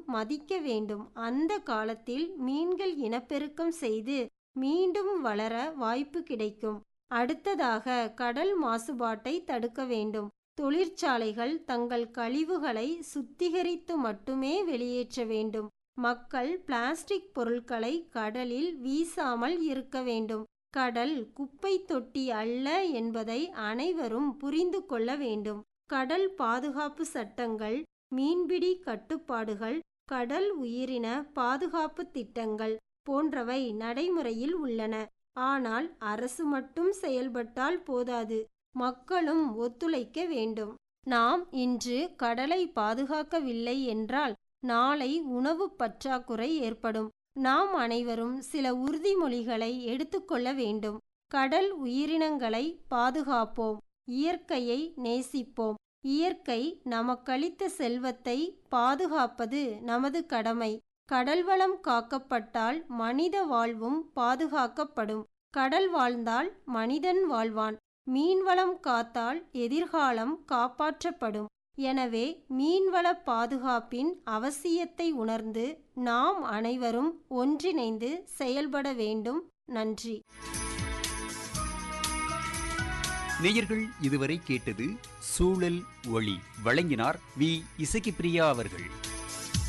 மதிக்க வேண்டும் அந்த காலத்தில் மீன்கள் இனப்பெருக்கம் செய்து மீண்டும் வளர வாய்ப்பு கிடைக்கும் அடுத்ததாக கடல் மாசுபாட்டை தடுக்க வேண்டும் தொழிற்சாலைகள் தங்கள் கழிவுகளை சுத்திகரித்து மட்டுமே வெளியேற்ற வேண்டும் மக்கள் பிளாஸ்டிக் பொருட்களை கடலில் வீசாமல் இருக்க வேண்டும் கடல் குப்பை தொட்டி அல்ல என்பதை அனைவரும் புரிந்து கொள்ள வேண்டும் கடல் பாதுகாப்பு சட்டங்கள் மீன்பிடி கட்டுப்பாடுகள் கடல் உயிரின பாதுகாப்பு திட்டங்கள் போன்றவை நடைமுறையில் உள்ளன ஆனால் அரசு மட்டும் செயல்பட்டால் போதாது மக்களும் ஒத்துழைக்க வேண்டும் நாம் இன்று கடலை பாதுகாக்கவில்லை என்றால் நாளை உணவு பற்றாக்குறை ஏற்படும் நாம் அனைவரும் சில உறுதிமொழிகளை எடுத்துக்கொள்ள வேண்டும் கடல் உயிரினங்களை பாதுகாப்போம் இயற்கையை நேசிப்போம் இயற்கை நமக்களித்த செல்வத்தை பாதுகாப்பது நமது கடமை கடல் வளம் காக்கப்பட்டால் மனித வாழ்வும் பாதுகாக்கப்படும் கடல் வாழ்ந்தால் மனிதன் வாழ்வான் மீன்வளம் காத்தால் எதிர்காலம் காப்பாற்றப்படும் எனவே மீன்வள பாதுகாப்பின் அவசியத்தை உணர்ந்து நாம் அனைவரும் ஒன்றிணைந்து செயல்பட வேண்டும் நன்றி நேயர்கள் இதுவரை கேட்டது சூழல் ஒளி வழங்கினார் வி இசக்கிப்பிரியா அவர்கள்